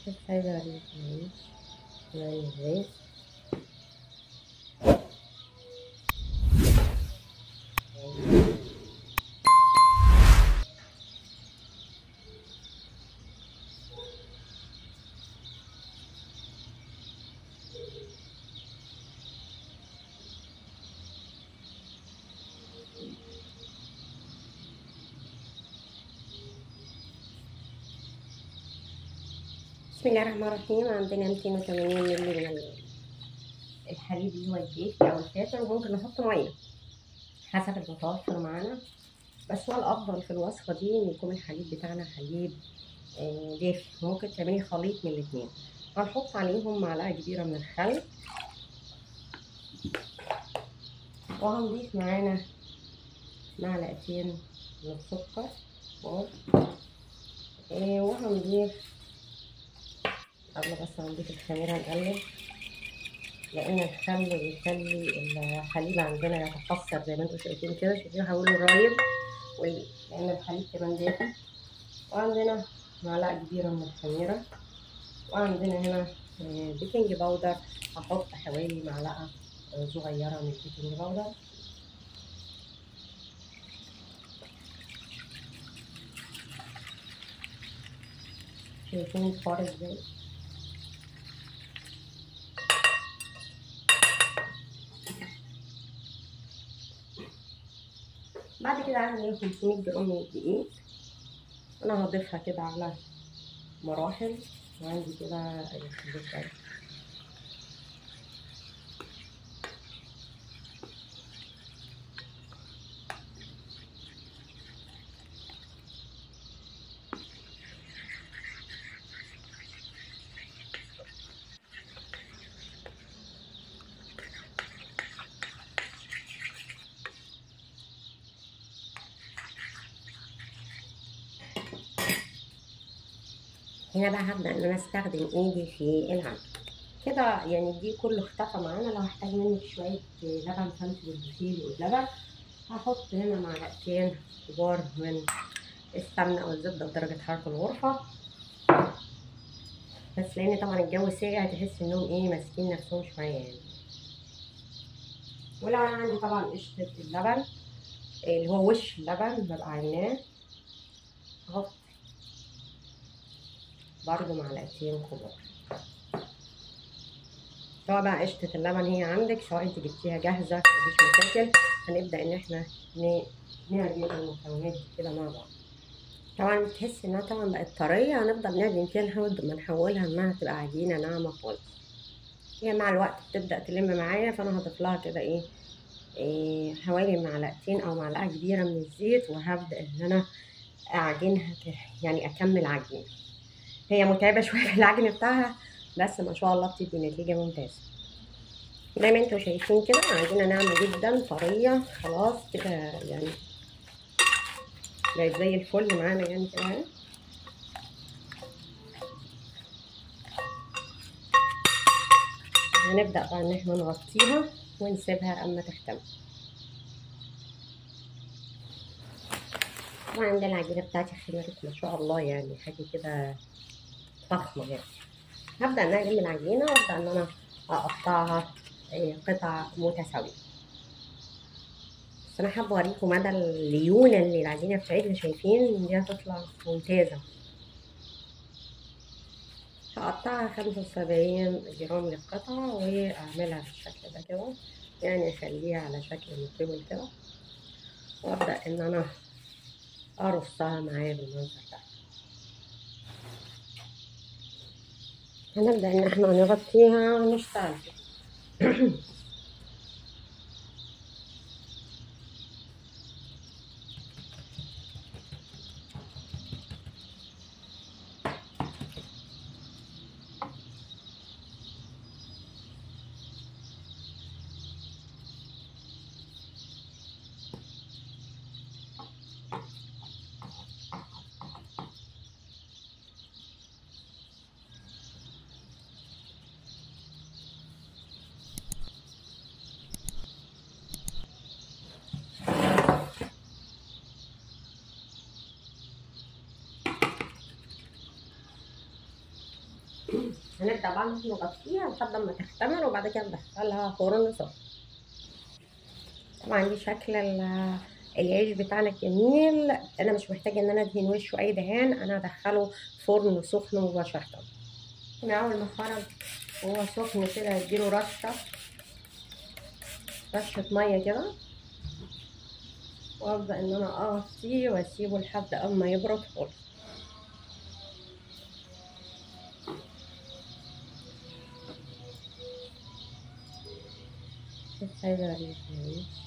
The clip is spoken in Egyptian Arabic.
بس عايزة اوريكم يعني ازاي بسم الله الرحمن الرحيم عندنا 280 مللي من ال- الحليب اللي هو الدافي او الفاتر وممكن نحط ميه حسب المتوفر معانا بس هو الافضل في الوصفه دي ان يكون الحليب بتاعنا حليب آه، دافي ممكن تعملي خليط من الاتنين هنحط عليهم معلقه كبيره من الخل وهنضيف معانا معلقتين من السكر كبار. آه، وهنضيف قبل بس ما نضيف الخميرة نقلب لأن الخل بيخلي الحليب عندنا يتكسر زي ما انتوا شايفين كده شايفين حولوا رايب وال- لأن الحليب كمان دافي وعندنا معلقة كبيرة من الخميرة وعندنا هنا آه، بيكنج باودر هحط حوالي معلقة آه، صغيرة من البيكنج باودر شايفين الفار ازاي بعد كده عندي 500 جرام من الدقيق انا هضيفها كده على مراحل وعندي كده الخليط ده هنا بقى هبدأ ان انا استخدم ايدي في العجن كده يعني الدقيق كله اختفى معانا لو هحتاج منك شوية لبن سمسم البسيل واللبن هحط هنا معلقتين كبار من السمنة او الزبدة بدرجة حرارة الغرفة بس لان طبعا الجو ساقع تحس انهم ايه ماسكين نفسهم شوية يعني ولو انا عندي طبعا قشطة اللبن اللي هو وش اللبن ببقى عيناه احط برضو معلقتين كبار سواء بقى قشطة اللبن هي عندك سواء انت جبتيها جاهزة مفيش مشاكل هنبدأ ان احنا ن- نعجن المكونات دي كده مع بعض طبعا تحس انها طبعا بقت طرية هنفضل نعجن فيها لحد ما نحولها انها تبقى عجينة ناعمة خالص هي مع الوقت بتبدأ تلم معايا فانا هضيف لها كده ايه, إيه حوالي معلقتين او معلقة كبيرة من الزيت وهبدأ ان انا اعجنها ت- يعني اكمل عجين هي متعبة شوية في العجن بتاعها بس ما شاء الله بتدي نتيجة ممتازة زي ما انتوا شايفين كده عجينة ناعمة جدا طرية خلاص كده يعني بقت زي الفل معانا يعني كده اهي. هنبدأ بقى ان احنا نغطيها ونسيبها اما تختمر طبعا ده العجينة بتاعتي خمرت ما شاء الله يعني حاجة كده فخمة يعني هبدأ ان انا اجيب العجينة وابدأ ان انا اقطعها إيه، قطع متساوية بس انا حابة اوريكم مدى الليونة اللي العجينة بتاعتنا شايفين دي هتطلع ممتازة هقطعها خمسة وسبعين جرام للقطعة واعملها بالشكل ده كده يعني اخليها على شكل مطول كده وابدأ ان انا ارصها معايا بالمنظر ده هنبدأ ان احنا نغطيها ونشتغل هنبدأ بقى نغطيها لحد ما تختمر وبعد كده ندخلها فرن سخن طبعا دي شكل ال- العيش بتاعنا الجميل انا مش محتاجه ان انا ادهن وشه اي دهان انا هدخله فرن سخن مباشره من اول ما خرج وهو سخن كده هديله رشه رشه ميه كده وابدا ان انا اغطيه واسيبه لحد اما يبرد خالص بس عايزه اوريك